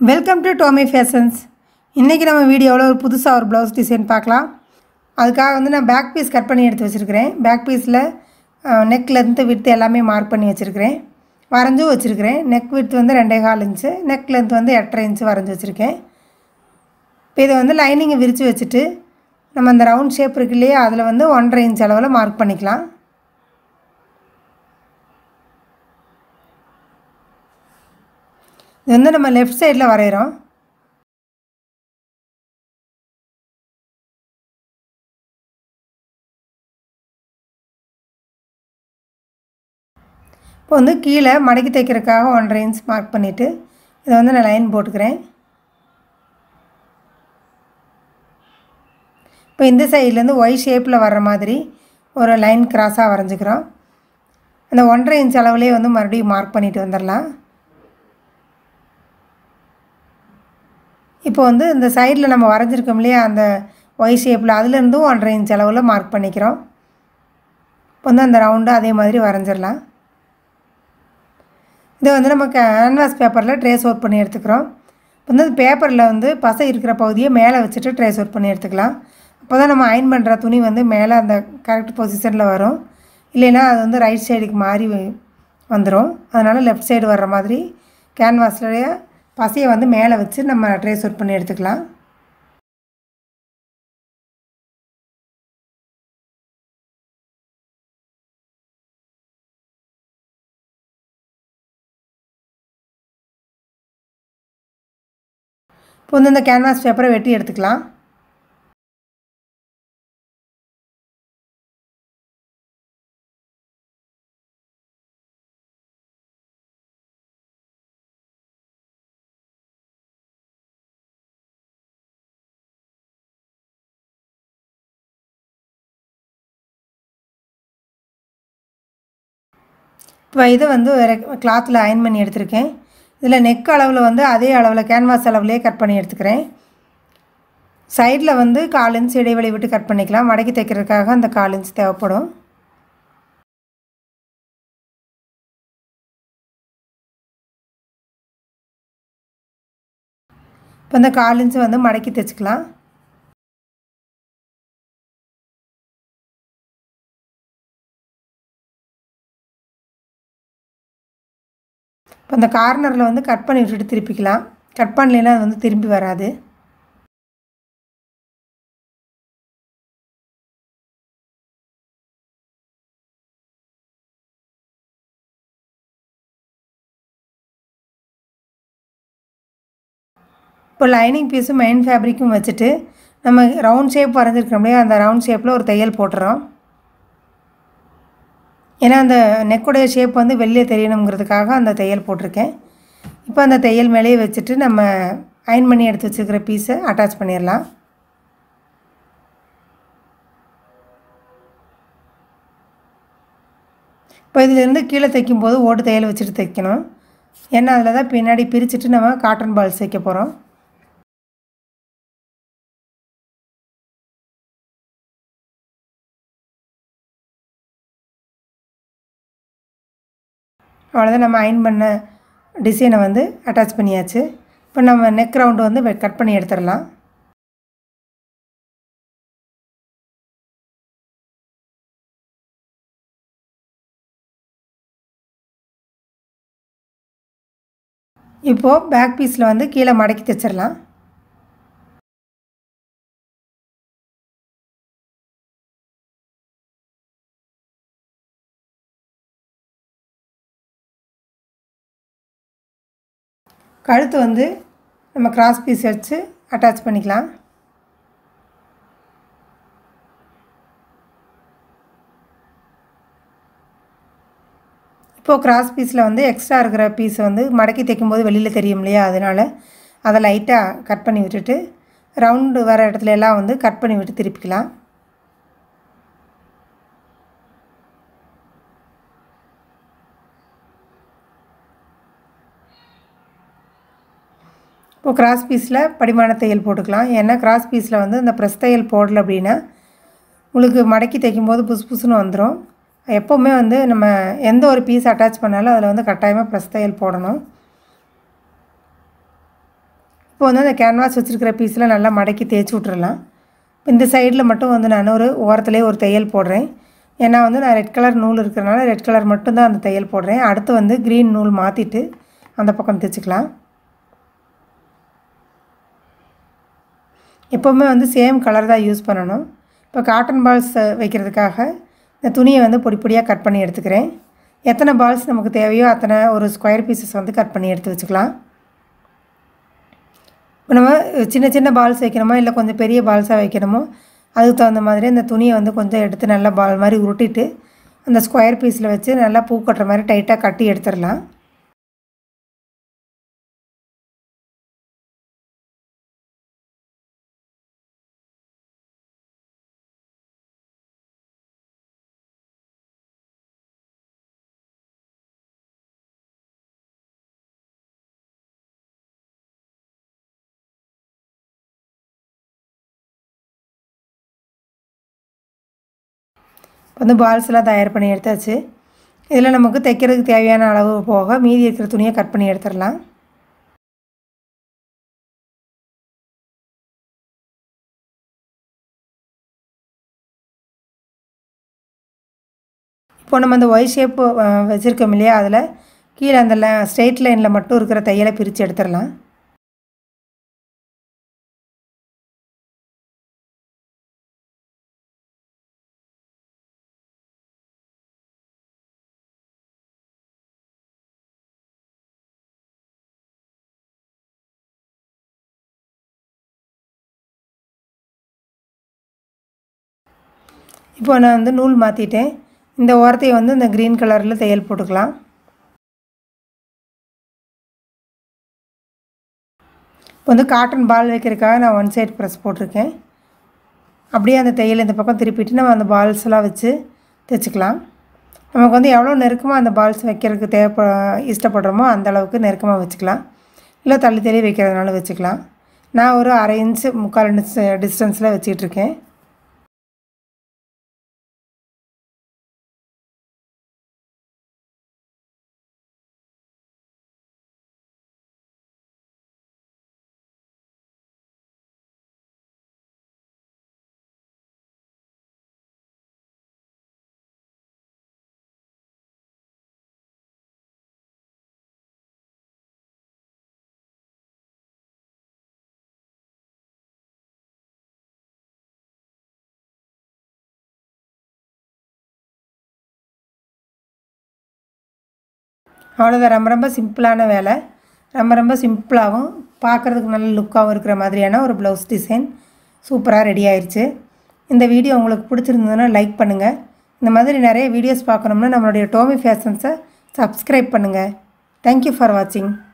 welcome to Tomy fashions இன்றைக்கி நம்ம வீடியோவில் ஒரு புதுசாக ஒரு ப்ளவுஸ் டிசைன் பார்க்கலாம் அதுக்காக வந்து நான் பேக் பீஸ் கட் பண்ணி எடுத்து வச்சுருக்கிறேன் பேக் பீஸில் நெக் லென்த்து விட்டு எல்லாமே மார்க் பண்ணி வச்சுருக்கிறேன் வரைஞ்சும் வச்சுருக்கிறேன் நெக் வித்து வந்து ரெண்டே கால் இன்ச்சு நெக் லென்த் வந்து எட்டரை இன்ச்சு வரைஞ்சி வச்சுருக்கேன் இப்போ இதை வந்து லைனிங்கை விரித்து வச்சுட்டு நம்ம அந்த ரவுண்ட் ஷேப் இருக்கு இல்லையா அதில் வந்து ஒன்றரை இன்ச் அளவில் மார்க் பண்ணிக்கலாம் இது வந்து நம்ம லெஃப்ட் சைடில் வரைகிறோம் இப்போ வந்து கீழே மடக்கி தைக்கிறதுக்காக ஒன்றரை இன்ச் மார்க் பண்ணிவிட்டு இதை வந்து நான் லைன் போட்டுக்கிறேன் இப்போ இந்த சைட்லேருந்து ஒய் ஷேப்பில் வர்ற மாதிரி ஒரு லைன் கிராஸாக வரைஞ்சிக்கிறோம் அந்த ஒன்றரை இன்ச் அளவுலேயே வந்து மறுபடியும் மார்க் பண்ணிட்டு வந்துடலாம் இப்போ வந்து இந்த சைடில் நம்ம வரைஞ்சிருக்கோம் இல்லையா அந்த ஒய் ஷேப்பில் அதுலேருந்தும் ஒன்றரை இன்ச் அளவில் மார்க் பண்ணிக்கிறோம் இப்போ வந்து அந்த ரவுண்டு அதே மாதிரி வரைஞ்சிடலாம் இதை வந்து நம்ம கேன்வாஸ் பேப்பரில் ட்ரேஸ் ஒர்க் பண்ணி எடுத்துக்கிறோம் இப்போ வந்து பேப்பரில் வந்து பசை இருக்கிற பகுதியை மேலே வச்சுட்டு ட்ரேஸ் ஒர்க் பண்ணி எடுத்துக்கலாம் அப்போ தான் நம்ம அயன் பண்ணுற துணி வந்து மேலே அந்த கரெக்ட் பொசிஷனில் வரும் இல்லைன்னா அது வந்து ரைட் சைடுக்கு மாறி வந்துடும் அதனால் லெஃப்ட் சைடு வர்ற மாதிரி கேன்வாஸ்லேயே பசையை வந்து மேலே வச்சு நம்ம ட்ரேஸ் ஒர்க் பண்ணி எடுத்துக்கலாம் இப்போ வந்து இந்த கேன்வாஸ் பேப்பரை வெட்டி எடுத்துக்கலாம் இப்போ இதை வந்து வேறு கிளாத்தில் அயன் பண்ணி எடுத்திருக்கேன் இதில் நெக் அளவில் வந்து அதே அளவில் கேன்வாஸ் அளவுலேயே கட் பண்ணி எடுத்துக்கிறேன் சைடில் வந்து கால் இன்ச் இடைவெளி விட்டு கட் பண்ணிக்கலாம் மடக்கி தைக்கிறதுக்காக அந்த கால் இன்ச் தேவைப்படும் இப்போ இந்த கால் இன்ச்சு வந்து மடக்கி தைச்சிக்கலாம் இப்போ அந்த கார்னரில் வந்து கட் பண்ணி விட்டுட்டு திருப்பிக்கலாம் கட் பண்ணலைன்னா அது வந்து திரும்பி வராது இப்போ லைனிங் பீஸும் மெயின் ஃபேப்ரிக்கும் வச்சுட்டு நம்ம ரவுண்ட் ஷேப் வரைஞ்சிருக்கோம் இல்லையா அந்த ரவுண்ட் ஷேப்பில் ஒரு தையல் போட்டுறோம் ஏன்னா அந்த நெக்குடைய ஷேப் வந்து வெளியே தெரியணுங்கிறதுக்காக அந்த தையல் போட்டிருக்கேன் இப்போ அந்த தையல் மேலேயே வச்சுட்டு நம்ம அயன் பண்ணி எடுத்து வச்சுருக்கிற பீஸை அட்டாச் பண்ணிடலாம் இப்போ இதிலேருந்து கீழே தைக்கும்போது ஓட்டு தையல் வச்சுட்டு தைக்கணும் ஏன்னா அதில் தான் பின்னாடி பிரிச்சுட்டு நம்ம காட்டன் பால்ஸ் வைக்க போகிறோம் அவ்வளோதான் நம்ம அயன் பண்ண டிசைனை வந்து அட்டாச் பண்ணியாச்சு இப்போ நம்ம நெக் ரவுண்டு வந்து கட் பண்ணி எடுத்துடலாம் இப்போது பேக் பீஸில் வந்து கீழே மடக்கி தைச்சிடலாம் கழுத்து வந்து நம்ம கிராஸ் பீஸ் வச்சு அட்டாச் பண்ணிக்கலாம் இப்போது கிராஸ் பீஸில் வந்து எக்ஸ்ட்ரா இருக்கிற பீஸ் வந்து மடக்கி தைக்கும்போது வெளியில் தெரியும் இல்லையா அதனால் அதை லைட்டாக கட் பண்ணி விட்டுட்டு ரவுண்டு வர இடத்துல எல்லாம் வந்து கட் பண்ணி விட்டு திருப்பிக்கலாம் இப்போ கிராஸ் பீஸில் படிமான தையல் போட்டுக்கலாம் ஏன்னா கிராஸ் பீஸில் வந்து இந்த ப்ரெஸ் தையல் போடல அப்படின்னா உங்களுக்கு மடக்கி தைக்கும்போது புசு புசுன்னு வந்துடும் எப்போவுமே வந்து நம்ம எந்த ஒரு பீஸ் அட்டாச் பண்ணாலும் அதில் வந்து கட்டாயமாக ப்ரெஸ் தையல் போடணும் இப்போ வந்து அந்த கேன்வாஸ் வச்சுருக்கிற பீஸில் நல்லா மடக்கி தேய்ச்சி விட்றலாம் இந்த சைடில் மட்டும் வந்து நான் ஒரு ஓரத்துலேயே ஒரு தையல் போடுறேன் ஏன்னா வந்து நான் ரெட் கலர் நூல் இருக்கிறனால ரெட் கலர் மட்டும்தான் அந்த தையல் போடுறேன் அடுத்து வந்து க்ரீன் நூல் மாற்றிட்டு அந்த பக்கம் தைச்சிக்கலாம் எப்போவுமே வந்து சேம் கலர் தான் யூஸ் பண்ணணும் இப்போ காட்டன் பால்ஸ் வைக்கிறதுக்காக இந்த துணியை வந்து பொடி பொடியாக கட் பண்ணி எடுத்துக்கிறேன் எத்தனை பால்ஸ் நமக்கு தேவையோ அத்தனை ஒரு ஸ்கொயர் பீசஸ் வந்து கட் பண்ணி எடுத்து வச்சுக்கலாம் இப்போ நம்ம சின்ன சின்ன பால்ஸ் வைக்கணுமோ இல்லை கொஞ்சம் பெரிய பால்ஸாக வைக்கணுமோ அதுக்கு தகுந்த மாதிரி இந்த துணியை வந்து கொஞ்சம் எடுத்து நல்லா பால் மாதிரி உருட்டிட்டு அந்த ஸ்கொயர் பீஸில் வச்சு நல்லா பூ கட்டுற மாதிரி டைட்டாக கட்டி எடுத்துடலாம் இப்போ வந்து பால்ஸ்லாம் தயார் பண்ணி எடுத்தாச்சு இதில் நமக்கு தைக்கிறதுக்கு தேவையான அளவு போக மீதி இருக்கிற துணியை கட் பண்ணி எடுத்துடலாம் இப்போ நம்ம அந்த ஒய் ஷேப்பு வச்சுருக்கோம் இல்லையா அதில் கீழே அந்த ஸ்ட்ரெயிட் லைனில் மட்டும் இருக்கிற தையலை பிரித்து எடுத்துடலாம் இப்போ நான் வந்து நூல் மாற்றிட்டேன் இந்த ஓரத்தையை வந்து இந்த க்ரீன் கலரில் தையல் போட்டுக்கலாம் இப்போ வந்து காட்டன் பால் வைக்கிறதுக்காக நான் ஒன் சைடு ப்ரெஸ் போட்டிருக்கேன் அப்படியே அந்த தையல் இந்த பக்கம் திருப்பிட்டு நம்ம அந்த பால்ஸ்லாம் வச்சு தைச்சிக்கலாம் நமக்கு வந்து எவ்வளோ நெருக்கமாக அந்த பால்ஸ் வைக்கிறதுக்கு தேவைப்ப இஷ்டப்படுறோமோ அந்த அளவுக்கு நெருக்கமாக வச்சுக்கலாம் இல்லை தள்ளி தள்ளி வைக்கிறதுனால வச்சுக்கலாம் நான் ஒரு அரை இன்ச்சு முக்கால் இன்ச்சு டிஸ்டன்ஸில் வச்சிட்ருக்கேன் அவ்வளோதான் ரொம்ப ரொம்ப சிம்பிளான வேலை ரொம்ப ரொம்ப சிம்பிளாகவும் பார்க்குறதுக்கு நல்ல லுக்காகவும் இருக்கிற மாதிரியான ஒரு ப்ளவுஸ் டிசைன் சூப்பராக ரெடி ஆயிடுச்சு இந்த வீடியோ உங்களுக்கு பிடிச்சிருந்ததுன்னா லைக் பண்ணுங்கள் இந்த மாதிரி நிறைய வீடியோஸ் பார்க்கணும்னா நம்மளுடைய டோமி ஃபேஷன்ஸை சப்ஸ்கிரைப் பண்ணுங்கள் தேங்க்யூ ஃபார் வாட்சிங்